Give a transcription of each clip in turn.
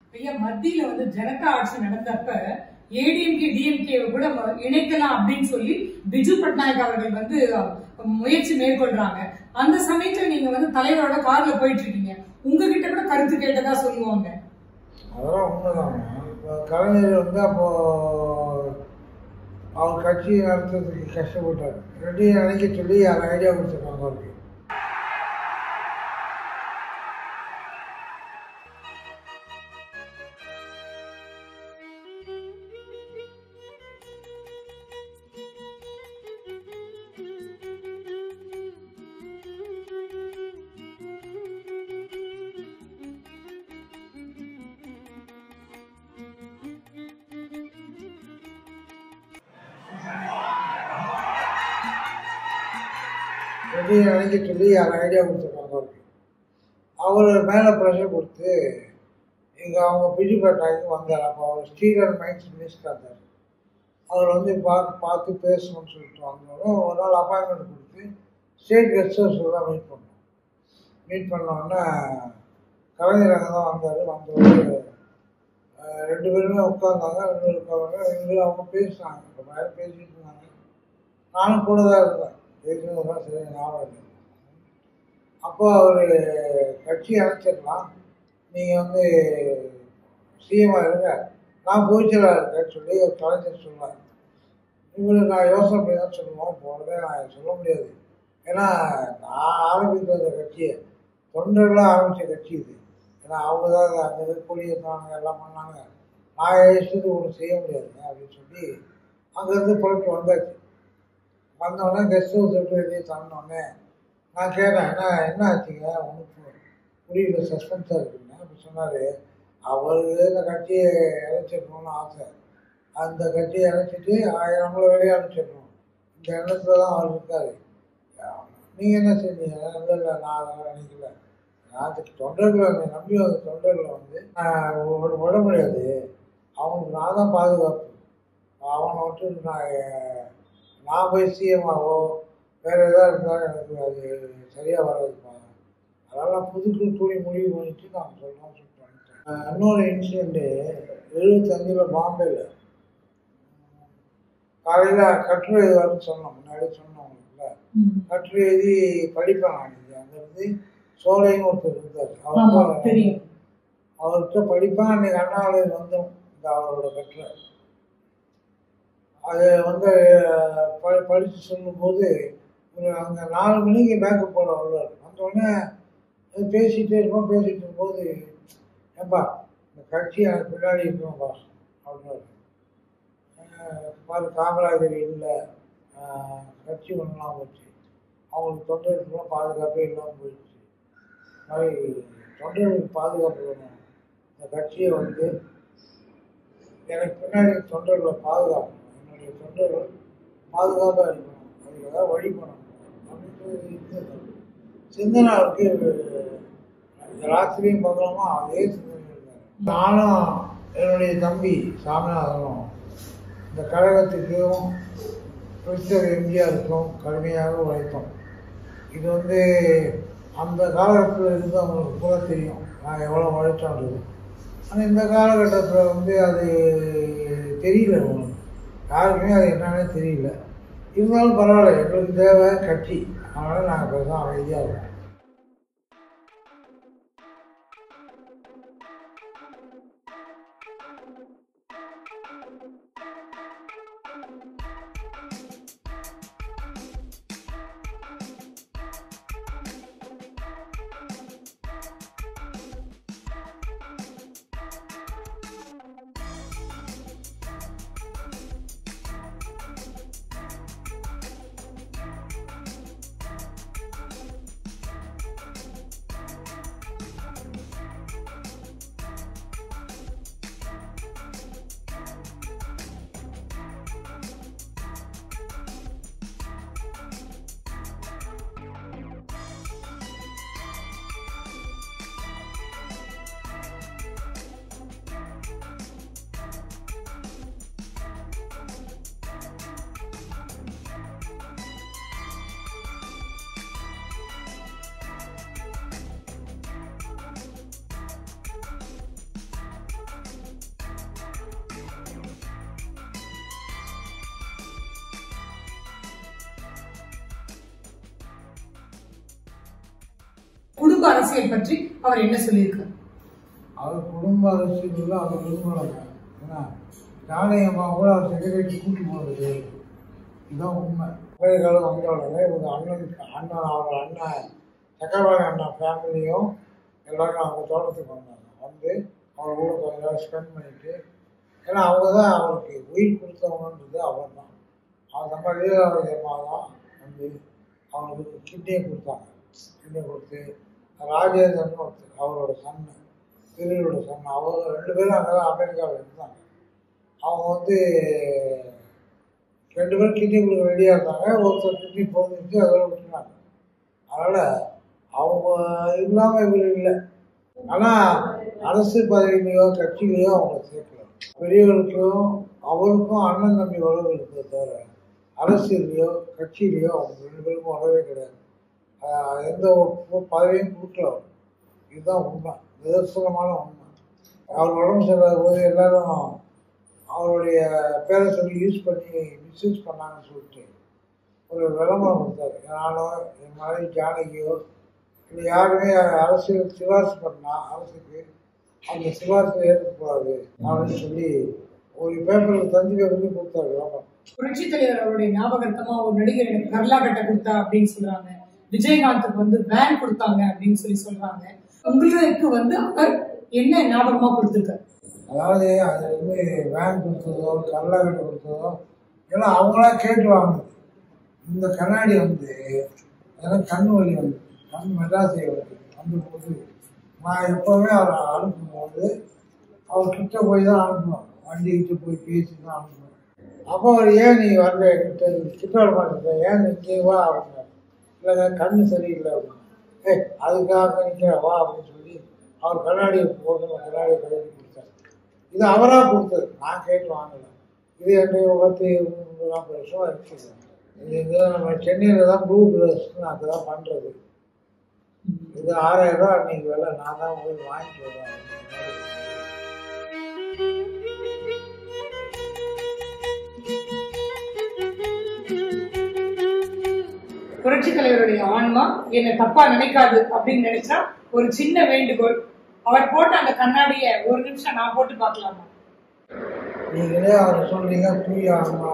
ஐயா மத்தியில வந்து ஜனதா ஆட்சி நடந்தப்ப ஏடிஎம்கே டிஎம்கே கூட ம- இணைக்கலாம் அப்படின்னு சொல்லி பிஜு பட்நாயக் அவர்கள் வந்து அஹ், முயற்சி மேற்கொள்றாங்க அந்த சமயத்துல நீங்க வந்து தலைவரோட கார்ல போயிட்டு இருக்கீங்க உங்ககிட்ட கூட கருத்து கேட்டதா சொல்லுவாங்க அதெல்லாம் உண்மைதான் இப்போ கலைஞர் வந்து அப்போ அவர் கட்சி நடத்துறதுக்கு கஷ்டப்பட்டார் ரெண்டையும் நினைக்க சொல்லி அதை ஐடியா கொடுத்துருக்காங்க அவருக்கு ரெண்டையும் நினைக்க சொல்லி அதை ஐடியா கொடுத்துருக்காங்க அவருக்கு அவர் மேலே ப்ரெஷர் கொடுத்து இங்கே அவங்க பிஜு பட்டாய்க்கு வந்தார் அப்போ அவர் ஸ்டீலர் மைன்ஸ் மினிஸ்டர் இருந்தார் அவர் வந்து பார்த்து பார்த்து பேசணும்னு சொல்லிட்டு வந்தோடனே ஒரு நாள் அப்பாயின்மெண்ட் கொடுத்து ஸ்டேட் கெஸ்ட் ஹவுஸில் தான் மீட் பண்ணோம் மீட் பண்ணோன்னே கலைஞர் அங்கே தான் வந்தார் வந்தவர் அஹ், ரெண்டு பேருமே உட்காந்தாங்க ரெண்டு பேரும் உட்காந்தாங்க ரெண்டு பேரும் அவங்க பேசினாங்க ரொம்ப நேரம் பேசிட்டு இருந்தாங்க நானும் கூட தான் இருந்தேன் பேசினதுலாம் சரி ஞாபகம் இல்லை அப்போ அவர் கட்சி அணைச்சிடலாம் நீங்கள் வந்து சிஎம்மாக இருங்க நான் பொதுச்செயலாளர் இருக்கேன்னு சொல்லி ஒரு கலைஞர் சொன்னார் இவர் நான் யோசனை பண்ணி தான் சொல்லுவோம் போனதே நான் சொல்ல முடியாது ஏன்னா நான் ஆரம்பித்த அந்த கட்சியை தொண்டர்களாக ஆரம்பித்த கட்சி இது ஏன்னா அவங்க தான் அங்கே இருக்கக்கூடிய இருந்தாங்க எல்லாம் பண்ணாங்க நான் இஷ்டத்துக்கு ஒன்றும் செய்ய முடியாதுங்க அப்படின்னு சொல்லி அங்கேருந்து புறப்பட்டு வந்தாச்சு வந்தோடனே கெஸ்ட் ஹவுஸ் விட்டு வெளியே தந்தோடனே நான் கேட்டேன் என்ன என்ன ஆச்சுங்க ஒன்றும் புரியல சஸ்பென்ஸாக இருக்குங்க அப்படி சொன்னார் அவருக்கு இந்த கட்சியை இணைச்சிடணும்னு ஆசை அந்த கட்சியை இணைச்சிட்டு ஆயிரம் நம்மளை வெளியே அனுப்பிச்சிடணும் இந்த எண்ணத்தில் தான் அவர் இருக்கார் நீங்கள் என்ன செஞ்சீங்க இல்லை இல்லை நான் அதெல்லாம் நினைக்கல நான் அதுக்கு தொண்டர்களை என்னை நம்பி வந்த தொண்டர்களை வந்து நான் விட- விட முடியாது அவனுக்கு நான் தான் பாதுகாப்பு அவனை விட்டு நான் நான் போய் சிஎம்ஆவோ வேறு எதாவது இருந்தாலும் எனக்கு அது சரியாக வராதுப்பா அதெல்லாம் புதுக்கு கூடி முடிவு பண்ணிட்டு நான் சொல்லலாம் சொல்லிட்டு வந்துட்டேன் அஹ் இன்னொரு இன்சிடெண்ட்டு எழுபத்தஞ்சில் பாம்பேயில் காலையில் கட்டுரை எழுதுவாருன்னு சொன்னோம் முன்னாடி சொன்னோம் உங்களுக்குல கட்டுரை எழுதி படிப்பேன் நான் இது அங்கேருந்து சோலைன்னு ஒருத்தர் இருந்தார் ஆமா அவர் தெரியும் அவர்கிட்ட படிப்பேன் அன்றைக்கி அண்ணாவில் வந்தோம் இந்த அவரோட கட்டுரை அது வந்து அஹ், ப படித்து சொல்லும்போது ஒரு அங்கே நாலு மணிக்கு பேக்கப் போட வருவார் வந்தோடனே பேசிகிட்டே இருப்போம் பேசிகிட்டு இருக்கும்போது ஏப்பா இந்த கட்சி எனக்கு பின்னாடி இருக்கணும்ப்பா அப்படின்னாரு அஹ், பாரு காமராஜர் இல்லை அஹ், கட்சி ஒன்றுலாம் போச்சு அவங்களுக்கு தொண்டர்களுக்கெல்லாம் பாதுகாப்பே இல்லாமல் போயிடுச்சு இந்த மாதிரி தொண்டர்களுக்கு பாதுகாப்பு வேணும் இந்த கட்சியை வந்து எனக்கு பின்னாடி தொண்டர்களை பாதுகாக்கணும் என்னுடைய தொண்டர்கள் பாதுகாப்பாக இருக்கணும் அதுக்கு ஏதாவது வழி பண்ணணும் அப்படின்றது இருந்தது சிந்தனை அவருக்கு ராத்திரியும் பகலமா அதே சிந்தனை இருந்தார் நானும் என்னுடைய தம்பி சாமிநாதனும் இந்த கழகத்துக்கும் பிரசிடர் எம்ஜிஆருக்கும் கடுமையாக உழைத்தோம் இது வந்து அந்த காலகட்டத்தில் இருந்தவங்களுக்கு கூட தெரியும் நான் எவ்வளோ உழைச்சோன்றது ஆனால் இந்த காலகட்டத்தில் வந்து அது தெரியல உங்களுக்கு யாருக்குமே அது என்னன்னே தெரியல இருந்தாலும் பரவாயில்ல எங்களுக்கு தேவை கட்சி அதனால் நாங்கள் பேசாம அமைதியாக இருக்கோம் குடும்ப அரசியல் பற்றி அவர் என்ன சொல்லியிருக்கார் அவர் குடும்ப அரசியல் அவர் விரும்பலைங்க ஏன்னா ஜானகி அம்மா கூட அவர் செக்ரட்டரி கூட்டி போனது இதுதான் உண்மை கோயில்களும் வந்தோடனே இவங்க அண்ணனுக்கு அண்ணன் அவர் அண்ணன் சக்கரவாணி அண்ணா ஃபேமிலியும் எல்லாரும் அவங்க தோட்டத்துக்கு வந்தாங்க வந்து அவர் கூட கொஞ்ச நேரம் ஸ்பெண்ட் பண்ணிட்டு ஏன்னா அவங்க தான் அவருக்கு உயிர் கொடுத்தவங்கன்றது அவர் தான் அவங்க நம்ம லீலாவதி அம்மா தான் வந்து அவங்களுக்கு கிட்னியை கொடுத்தாங்க கிட்னியை கொடுத்து ராஜேந்திரன் ஒருத்தர் அவரோட சன்னு பிரிவோட சன் அவங்க ரெண்டு பேரும் அங்கே தான் அமெரிக்காவில் இருந்தாங்க அவங்க வந்து ரெண்டு பேரும் கிட்னி கொடுக்க ரெடியாக இருந்தாங்க ஒருத்தர் கிட்னி போந்துச்சு அதோட விட்டுனாங்க அதனால் அவங்க இல்லாமல் இவர் இல்லை ஆனால் அரசு பதவியிலையோ கட்சியிலையோ அவங்கள சேர்க்கல பெரியவர்களுக்கும் அவருக்கும் அண்ணன் தம்பி உறவு இருக்கிறத தவிர அரசியல்லையோ கட்சியிலையோ அவங்க ரெண்டு பேருக்கும் உறவே கிடையாது ஆஹ் எந்த ஒரு பதவியும் கொடுக்கல அவர் இதுதான் உண்மை நிதர்சனமான உண்மை அவர் உடம்பு சரியில்லாத போது எல்லாரும் அவருடைய பேரை சொல்லி யூஸ் பண்ணி மிஸ்யூஸ் பண்ணாங்கன்னு சொல்லிட்டு ஒரு விளம்பரம் கொடுத்தாரு நானும் என் மனைவி ஜானகியோ இல்லை யாருமே அரசியல் சிபாரிசு பண்ணா அரசுக்கு அந்த சிபாரிசை ஏற்கக்கூடாது அப்படின்னு சொல்லி ஒரு பேப்பரில் தந்தி பேப்பர்லேயும் கொடுத்தாரு விளம்பரம் புரட்சி தலைவர் அவருடைய ஞாபகார்த்தமா ஒரு நடிகர் எனக்கு கர்லா கட்ட கொடுத்தா அப்படின்னு சொல்றாங்க விஜயகாந்துக்கு வந்து வேன் கொடுத்தாங்க அப்படின்னு சொல்லி சொல்றாங்க உங்களுக்கு வந்து அவர் என்ன ஞாபகமா கொடுத்திருக்காரு அதாவது அது வந்து வேன் கொடுத்ததோ கல்லாக்கட்டை கொடுத்ததோ எல்லாம் அவங்களா கேட்டு வாங்கினது இந்த கண்ணாடி வந்து எனக்கு கண் வலி வந்து கண் மெட்ராஸை வந்து வந்தபோது நான் எப்போவுமே அவரை அனுப்பும்போது அவர் கிட்ட போய் தான் அனுப்புவேன் வண்டி கிட்ட போய் பேசி தான் அனுப்புவேன் அப்போ அவர் ஏன் நீ வரல கிட்ட கிட்ட வர மாட்டேன் ஏன் நிற்க வா அப்படின்னாரு இல்லைங்க கண்ணு சரியில்லை அப்படின்னு ஏய் அதுக்காக நிற்கிற வா அப்படின்னு சொல்லி அவர் கண்ணாடியை போட்டு அந்த கண்ணாடியை கழுவி கொடுத்தார் இது அவராக கொடுத்தது நான் கேட்டு வாங்கல இது என்னுடைய பத்து நாற்பது வருஷம் இருக்குது இது இது நம்ம சென்னையில் தான் ப்ளூ கிளாஸ்னு அங்கே தான் பண்ணுறது இது ஆறாயிரம் ரூபா அன்னைக்கு விலை நான் தான் போய் வாங்கிட்டு வருவேன் புரட்சி தலைவருடைய ஆன்மா என்னை தப்பா நினைக்காது அப்படின்னு நினைச்சா ஒரு சின்ன வேண்டுகோள் அவர் போட்ட அந்த கண்ணாடிய ஒரு நிமிஷம் நான் போட்டு பார்க்கலாமா நீங்களே அவரை சொல்றீங்க தூய ஆன்மா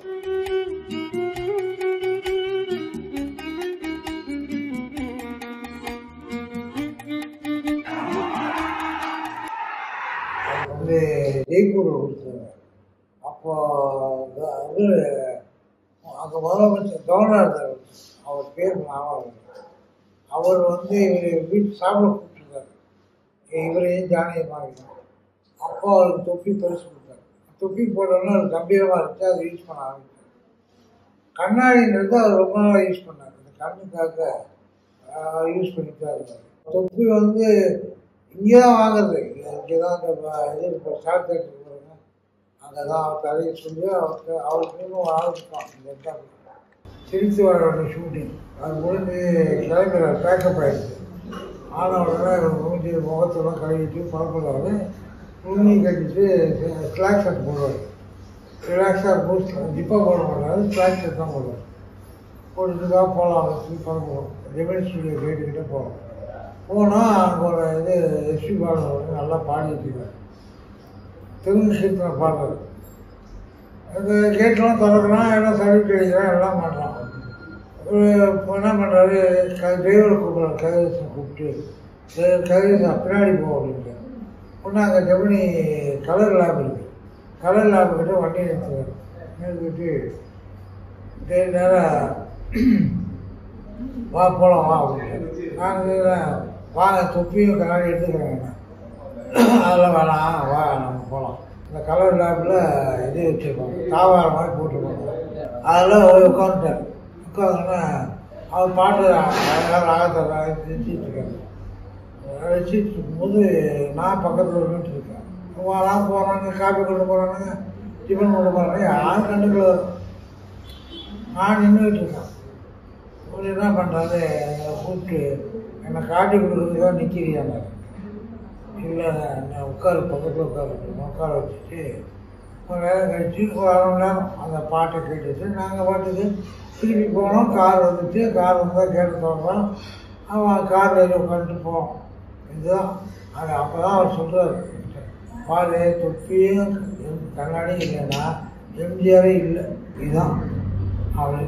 வந்து ஜெய்ப்பூரில் கொடுத்தாங்க அப்போ அது அங்கே முதலமைச்சர் கவர்னர் இருந்தார் அவர் பேர் ஞாபகம் இல்லை. அவர் வந்து இவர் வீட்டு சாப்பிட கூப்பிட்டுருக்காரு இவரையும் ஜானகியமாக அப்போ அவருக்கு தொப்பி பரிசு கொடுத்தாரு தொப்பி போட்டோன்னா அது கம்பீரமாக இருந்துச்சு அதை யூஸ் பண்ண ஆரம்பிச்சார் கண்ணாடின்றது அவர் ரொம்ப நாளாக யூஸ் பண்ணார் இந்த கண்ணுக்காக யூஸ் பண்ணிட்டு தான் இருந்தார் தொப்பி வந்து இங்கே தான் வாங்குறது இங்கே தான் இந்த ப- இது இப்போ ஷார்ட் தேட்டருக்கு பாருங்க அங்கே தான் அவர் கதையை சொல்லி அவருக்கு அவருக்கு இன்னும் ஆரம்பிப்பான் இந்த இடத்துல சிரித்து வாழோட ஷூட்டிங் அது முடிஞ்சு கிளம்புறார் பேக்கப் ஆயிடுச்சு ஆன உடனே இவர் மூஞ்சி முகத்தெல்லாம் கழுவிட்டு பரப்புறாரு துணி கட்டிட்டு ஸ்லாக் ஷர்ட் போடுவார் ரிலாக்ஸாக இருக்கும் ஜிப்பாக போட மாட்டாரு ஸ்லாக் ஷர்ட் தான் போடுவார் போட்டுட்டு தான் போகலாம் அப்படின்னு சொல்லி பரப்புவோம் ரெவன்யூ ஸ்டுடியோ கேட்டுக்கிட்டே போகிறோம் போனால் அங்கே ஒரு இது எஸ்பி பாடல் வந்து நல்லா பாடிட்டு இருக்காரு தெலுங்கு கீர்த்தனை பாடுறாரு அந்த கேட்டெல்லாம் திறக்கிறான் எல்லாம் சர்வீஸ் அடிக்கிறான் எல்லாம் பண்ணுறான் இப்போ என்ன பண்ணுறாரு க டிரைவரை கூப்பிட்றாரு கதிரேசனை கூப்பிட்டு "டேய், கதிரேசன் பின்னாடி போ அப்படின்ட்டு ஒன்று அங்கே ஜெமினி கலர் லேப் இருக்குது கலர் லேப் கிட்ட வண்டி நிறுத்துவார் நிறுத்திட்டு டே நேரம் வா போகலாம் வா அப்படின்ட்டு நாங்கள் வாங்க தொப்பியும் கண்ணாடி எடுத்துக்கிறேன் அதெல்லாம் வேணாம் வா நம்ம போகலாம் இந்த கலர் லேபில் இது வச்சுருப்பாங்க தாவார மாதிரி போட்டிருப்பாங்க அதில் உட்காந்துட்டார் உட்காந்தோன்னே அவர் பாட்டு அழகாக ராகத்தை ரசிச்சுட்டு இருக்காரு ரசிச்சுட்டு இருக்கும்போது நான் பக்கத்தில் நின்றுட்டு இருக்கேன் வரான் போகிறாங்க காப்பி கொண்டு போகிறானுங்க டிஃபன் கொண்டு போகிறாங்க யாரும் கண்டுக்கல நான் நின்றுக்கிட்டு இருக்கேன் இவர் என்ன பண்ணுறாரு என்னை கூப்பிட்டு என்னை காட்டி கொடுக்குறதுக்காக நிற்கிறியாங்க இல்லை நான் உட்காரு பக்கத்தில் உட்காரு உட்கார வச்சுட்டு கொஞ்ச நேரம் கழிச்சு ஒரு அரை மணி நேரம் அந்த பாட்டை கேட்டுட்டு நாங்கள் பாட்டுக்கு திருப்பி போனோம் கார் வந்துச்சு கார் வந்தால் கேட்டு திறந்தோம் அவன் காரில் ஏறி உட்காந்துட்டு போவான் இதுதான் அது அப்போ தான் அவர் சொல்கிறார் பால் தொப்பியும் எம் கண்ணாடியும் இல்லைன்னா எம்ஜிஆரே இல்லை இதுதான் அவர்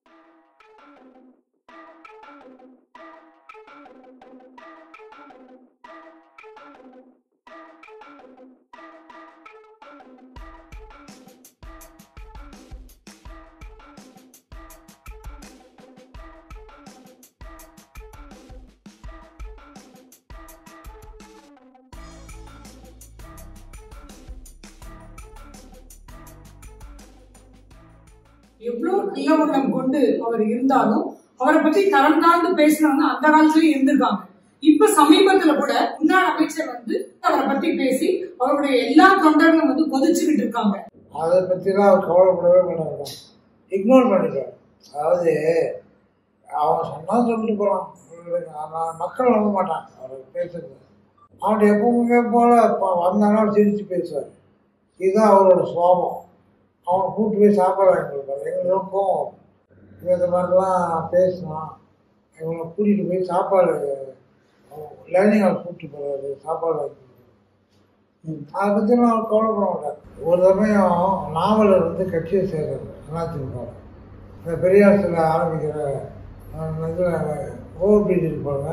எவ்வளவு நல்ல உள்ளம் கொண்டு அவர் இருந்தாலும் அவரை பத்தி தரம் தாழ்ந்து பேசினவங்க அந்த காலத்துலயும் இருந்திருக்காங்க இப்ப சமீபத்துல கூட முன்னாள் அமைச்சர் வந்து அவரை பத்தி பேசி அவருடைய எல்லா தொண்டர்களும் வந்து கொதிச்சுக்கிட்டு இருக்காங்க அதை பற்றிலாம் அவர் கவலைப்படவே மாட்டாங்க இக்னோர் பண்ணிட்டார் அதாவது அவன் சொன்னால் சொல்லிட்டு போகிறான் மக்கள் நம்ப மாட்டான் அவர் பேசுறது அவன் எப்பவுமே போல ப- வந்தானா சிரித்து பேசுவார் இதுதான் அவரோட சுவாபம் அவனை கூட்டு போய் சாப்பாடு வாங்கி கொடுப்பாரு எங்களுக்கு கோவம் வரும். இவன் இந்த மாதிரிலாம் பேசினான் இவனை கூட்டிகிட்டு போய் சாப்பாடு லேர்னிங் ஹால் கூப்பிட்டு போகிறாரு சாப்பாடு வாங்கி கொடுக்குறாரு அதை பற்றிலாம் அவர் கவலைப்பட மாட்டார் ஒரு சமயம் நாவலர் வந்து கட்சியை சேர்றாரு அதிமுக இந்த பெரியார் சிலை ஆரம்பிக்கிற இதில் ஓவர் பிரிட்ஜ் இருக்கு பாருங்க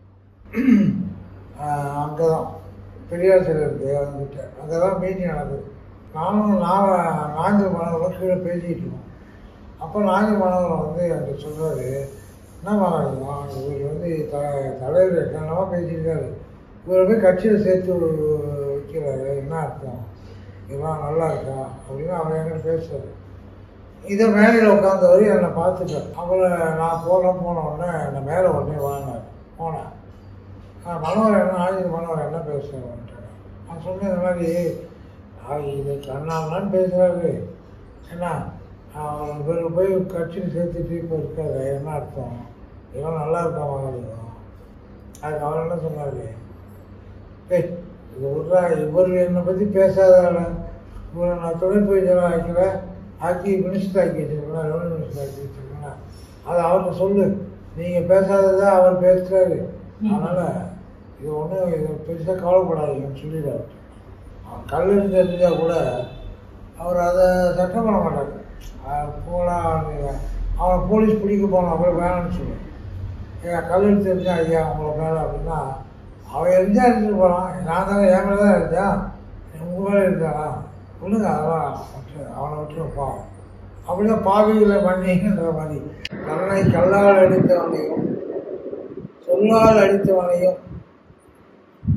அங்கே தான் பெரியார் சிலை இருக்குது அவங்ககிட்ட அங்கே தான் மீட்டிங் நடக்குது நானும் நான் நான்கு மாணவர்களும் கீழே பேசிக்கிட்டு இருக்கோம் அப்போ நான்கு மாணவர்கள் வந்து என்கிட்ட சொல்கிறாரு என்ன மாணவர்கள் இவர் வந்து த தலைவர் என்னென்னமோ பேசியிருக்காரு இவரை போய் கட்சியில் சேர்த்து வைக்கிறாரு என்ன அர்த்தம் இதெல்லாம் நல்லா இருக்கா அப்படின்னு அவர் என்கிட்ட பேசுறாரு இதை மேலையில் உட்காந்தவர் என்னை பார்த்துட்டார் அப்புறம் நான் போன போன உடனே என்னை மேலே உடனே வாங்கினார் போனேன் நான் மனோகர் என்ன ஆயுத மனோகர் என்ன பேசுகிறேன்ட்டு நான் சொன்னேன் இந்த மாதிரி அவர் இது கண்ணாமலான்னு பேசுகிறாரு என்ன அவர் இவர் போய் கட்சியில் சேர்த்துட்டு இப்போ இருக்காரு என்ன அர்த்தம் இதெல்லாம் நல்லா இருக்கா மகாலிங்கம் அதுக்கு அவர் என்ன சொன்னார் ஏய் இது விட்றா இவர் என்னை பற்றி பேசாதால இவரை நான் துணை போயிட்டு ஆக்கிறேன் ஆக்கி மினிஸ்டர் ஆக்கி வச்சிருக்கேன் ரெவன்யூ மினிஸ்டர் ஆக்கி வச்சிருக்கேன் அதை அவர்கிட்ட சொல்லு நீங்கள் பேசாததை அவர் பேசுகிறாரு அதனால் இது ஒன்றும் இது பெருசாக கவலைப்படாதீங்கன்னு சொல்லிடுறாரு அவன் கல்லெறிஞ்சு தெரிஞ்சால் கூட அவர் அதை சட்டம் பண்ண மாட்டார் போகலாம் அவனை போலீஸ் பிடிக்க போனா கூட வேணாம்னு சொல்லுவேன் ஏன் கல்லெடுத்து தெரிஞ்சா ஐயா உங்களை மேலே அப்படின்னா அவன் எரிஞ்சா எடுத்துட்டு போகிறான் நான் தானே என் மேலே தான் இருந்தேன் உங்கள் மேலே இருந்தானா சொல்லுங்க அதெல்லாம் விட்டு அவனை விட்டுருப்பா அப்படிதான் பாவிகளை மன்னிங்கிற மாதிரி கண்ணை கல்லால் அடித்தவனையும் சொல்லால் அடித்தவனையும்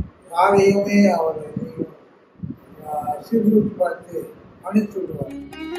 யாரையுமே அவர் சீர்தூக்கி பார்த்து மன்னித்து விடுவார்